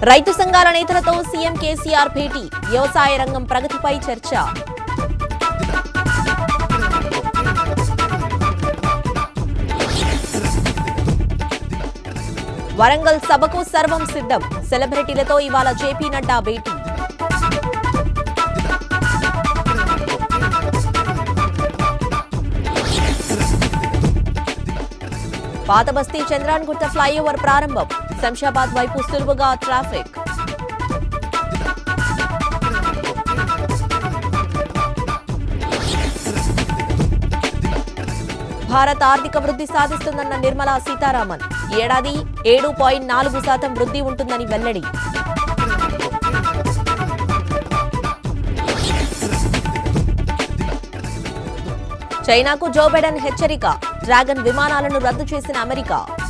రైతు సంఘాల నేతలతో సీఎం కేసీఆర్ భేటీ వ్యవసాయ రంగం ప్రగతిపై చర్చ వరంగల్ సభకు సర్వం సిద్ధం సెలబ్రిటీలతో ఇవాళ జేపీ నడ్డా భేటీ పాత బస్తీ చంద్రాన్ గుట్ట ఫ్లైఓవర్ ప్రారంభం శంషాబాద్ వైపు సులువుగా ట్రాఫిక్ భారత్ ఆర్థిక వృద్ధి సాధిస్తుందన్న నిర్మలా సీతారామన్ ఈ ఏడాది ఏడు పాయింట్ నాలుగు శాతం వృద్ధి ఉంటుందని వెల్లడి చైనాకు జో బైడెన్ హెచ్చరిక డ్రాగన్ విమానాలను రద్దు చేసిన అమెరికా